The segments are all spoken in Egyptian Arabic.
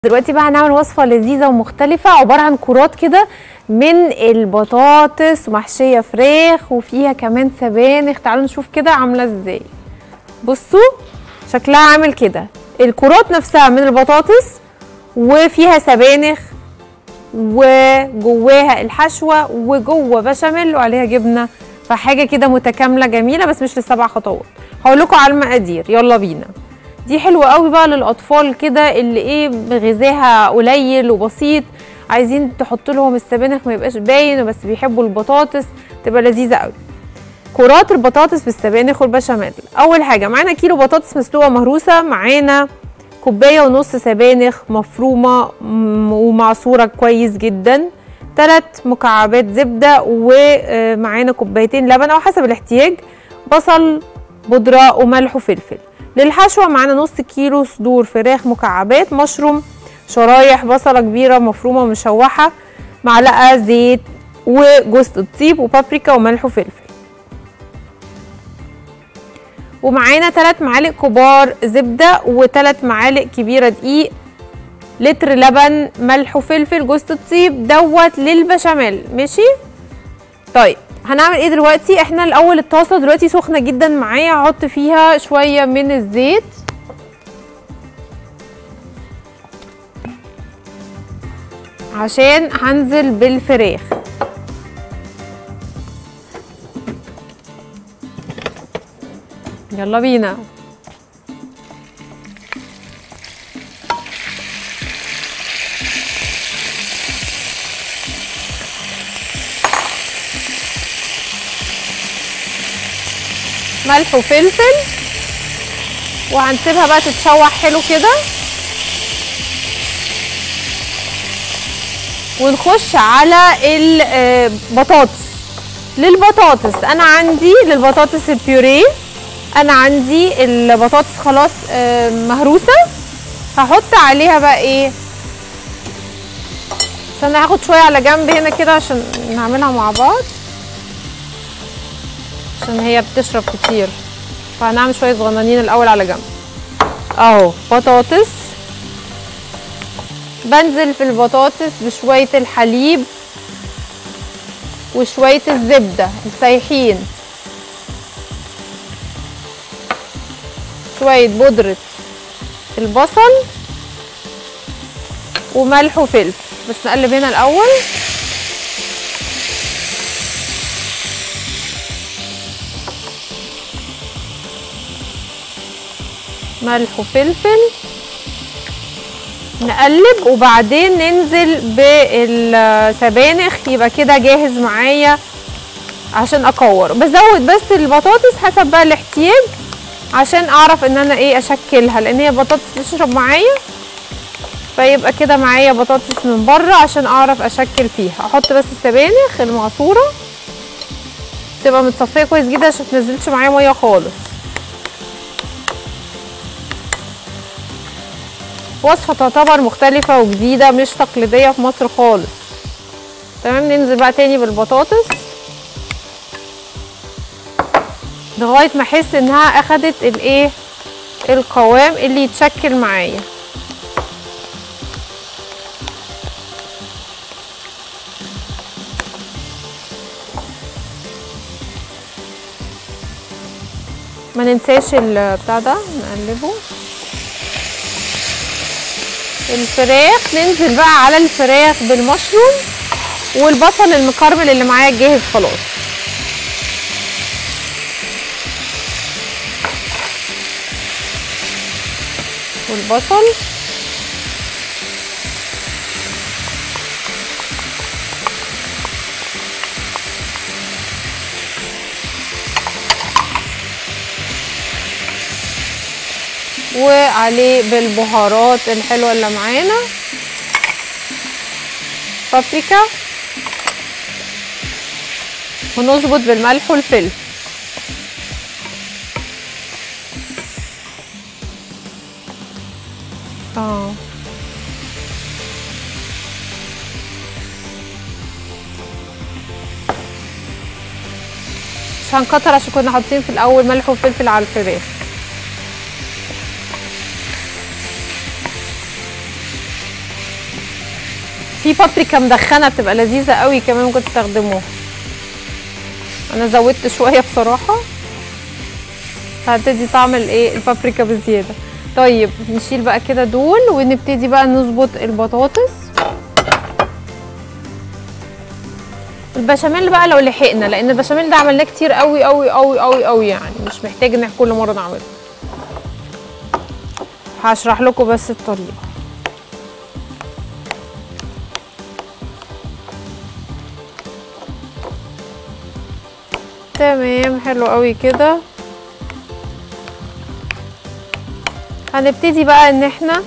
دلوقتي بقى هنعمل وصفة لذيذة ومختلفة عبارة عن كرات كده من البطاطس محشية فراخ وفيها كمان سبانخ تعالوا نشوف كده عاملة ازاي بصوا شكلها عامل كده الكرات نفسها من البطاطس وفيها سبانخ وجواها الحشوة وجوه بشاميل وعليها جبنة فحاجة كده متكاملة جميلة بس مش للسبع خطوات هقول لكم على المقادير يلا بينا دي حلوه قوي بقى للاطفال كده اللي ايه غذاها قليل وبسيط عايزين تحط لهم السبانخ ما يبقاش باين بس بيحبوا البطاطس تبقى لذيذه قوي كرات البطاطس بالسبانخ والبشاميل اول حاجه معانا كيلو بطاطس مسلوقه مهروسه معانا كوبايه ونص سبانخ مفرومه ومعصوره كويس جدا ثلاث مكعبات زبده ومعانا كوبايتين لبن او حسب الاحتياج بصل بودره وملح وفلفل للحشوه معانا نص كيلو صدور فراخ مكعبات مشروم شرايح بصله كبيره مفرومه ومشوحه معلقه زيت وجوز الطيب وبابريكا وملح وفلفل ومعانا 3 معالق كبار زبده و3 معالق كبيره دقيق لتر لبن ملح وفلفل جوز الطيب دوت للبشاميل ماشي طيب هنعمل ايه دلوقتي احنا الاول الطاسه دلوقتي سخنه جدا معايا هحط فيها شويه من الزيت عشان هنزل بالفراخ يلا بينا ملح وفلفل وهنسيبها بقى تتشوح حلو كده ونخش على البطاطس للبطاطس انا عندي للبطاطس البيوريه انا عندي البطاطس خلاص مهروسه هحط عليها بقى ايه استنى هاخد شويه على جنب هنا كده عشان نعملها مع بعض عشان هي بتشرب كتير فهنعمل شويه صغننين الاول على جنب اهو بطاطس بنزل في البطاطس بشويه الحليب وشويه الزبده السايحين شويه بودره البصل وملح وفلفل بس نقلب هنا الاول ملح وفلفل نقلب وبعدين ننزل بالسبانخ يبقى كده جاهز معايا عشان اكور بزود بس البطاطس حسب بقى الاحتياج عشان اعرف ان انا ايه اشكلها لان هي بطاطس تشرب معايا فيبقى كده معايا بطاطس من بره عشان اعرف اشكل فيها احط بس السبانخ المعصوره تبقى متصفيه كويس جدا عشان متنزلش معايا ميه خالص وصفة تعتبر مختلفة وجديدة مش تقليدية في مصر خالص تمام ننزل بقى تاني بالبطاطس لغاية ما احس انها اخدت الايه القوام اللي يتشكل معايا ما ننساش البتاع ده نقلبه الفراخ ننزل بقى على الفراخ بالمشروم والبصل المكرمل اللي معايا جاهز خلاص والبصل وعليه بالبهارات الحلوه اللي معانا بابريكا ونظبط بالملح والفلفل اه مش هنكتر عشان كنا حاطين في الاول ملح وفلفل على الفراخ في بابريكا مدخنه بتبقى لذيذه قوي كمان ممكن تستخدموها انا زودت شويه بصراحه هتدي طعم الايه البابريكا بزياده طيب نشيل بقى كده دول ونبتدي بقى نظبط البطاطس البشاميل بقى لو لحقنا لان البشاميل ده عملناه كتير قوي قوي قوي قوي قوي يعني مش محتاج ان احنا كل مره نعمله هشرح لكم بس الطريقه تمام حلو قوي كده هنبتدي بقى ان احنا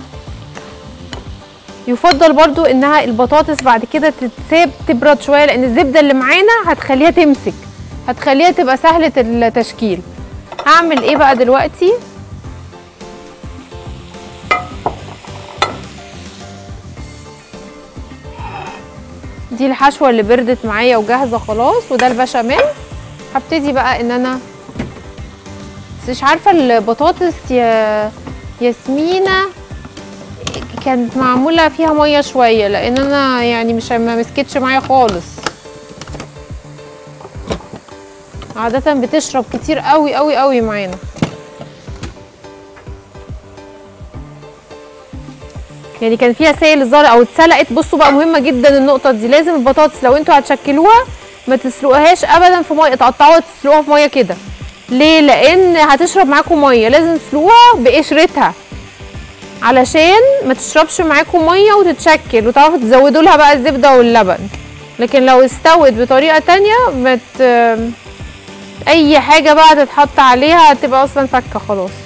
يفضل برضو انها البطاطس بعد كده تتساب تبرد شويه لان الزبده اللي معانا هتخليها تمسك هتخليها تبقى سهله التشكيل هعمل ايه بقى دلوقتي دي الحشوه اللي بردت معايا وجاهزه خلاص وده البشاميل هبتدي بقى ان انا بس مش عارفه البطاطس يا ياسمينه كانت معموله فيها ميه شويه لان انا يعني مش ما مسكتش معايا خالص عاده بتشرب كتير قوي قوي قوي معانا يعني كان فيها سائل الظهر او اتسلقت بصوا بقى مهمه جدا النقطه دي لازم البطاطس لو انتوا هتشكلوها ما تسلقوهاش ابدا في ميه تقطعوها تسلقوها في ميه كده ليه لان هتشرب معاكم ميه لازم تسلقوها بقشرتها علشان ما تشربش معاكم ميه وتتشكل وتعرفوا تزودوا لها بقى الزبده واللبن لكن لو استوت بطريقه تانية مت... اي حاجه بقى تتحط عليها هتبقى اصلا فكه خلاص